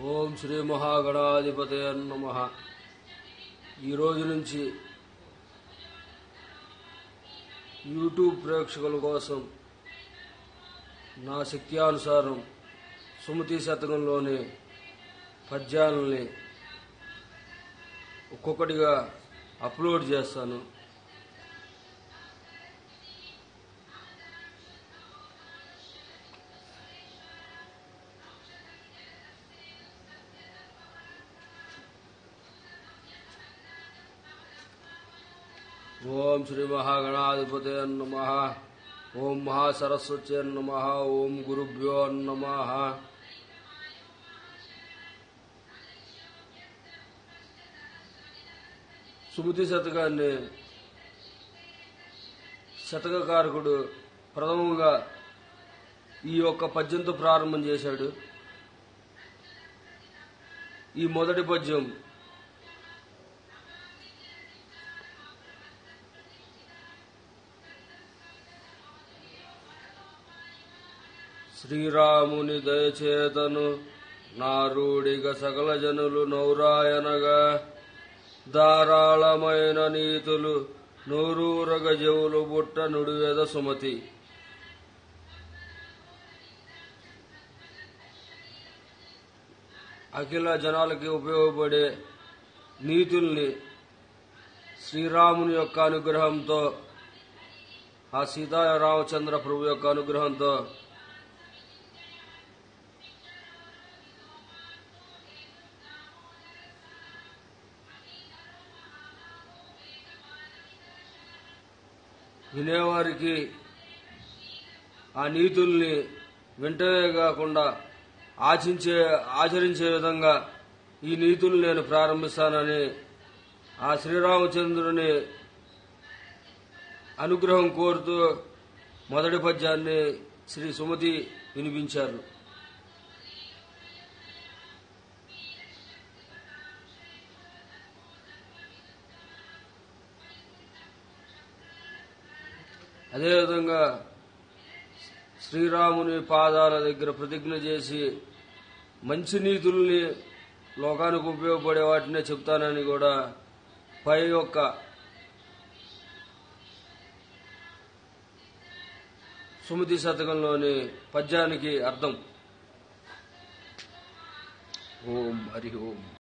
ఓం శ్రీ మహాగణాధిపతే నమ ఈ రోజు నుంచి యూట్యూబ్ ప్రేక్షకుల కోసం నా శక్త్యానుసారం సుమతి శతకంలోని పద్యాలని ఒక్కొక్కటిగా అప్లోడ్ చేస్తాను ఓం శ్రీ మహాగణాధిపతే నమ ఓం మహాసరస్వత్యే నమ ఓం గురుభ్యో నమ సుమతి శతకాన్ని శతకకారకుడు ప్రథమంగా ఈ యొక్క పద్యంతో ప్రారంభం చేశాడు ఈ మొదటి పద్యం శ్రీరాముని దయచేతను నారుడిగ సకల జనులు నౌరాయనగా ధారాళమైన నీతులు నూరూరగ జవులు బుట్ట నుడివెద సుమతి అఖిల జనాలకి ఉపయోగపడే నీతుల్ని శ్రీరాముని యొక్క అనుగ్రహంతో ఆ సీతారామచంద్ర ప్రభు యొక్క అనుగ్రహంతో వినేవారికి ఆ నీతుల్ని వింటమే కాకుండా ఆచించే ఆచరించే విధంగా ఈ నీతులు నేను ప్రారంభిస్తానని ఆ శ్రీరామచంద్రుని అనుగ్రహం కోరుతూ మొదటి పద్యాన్ని శ్రీ సుమతి వినిపించారు అదేవిధంగా శ్రీరాముని పాదాల దగ్గర ప్రతిజ్ఞ చేసి మంచి నీతుల్ని లోకానికి ఉపయోగపడే వాటినే చెప్తానని కూడా పై యొక్క సుమతి శతకంలోని పద్యానికి అర్థం ఓం హరి ఓం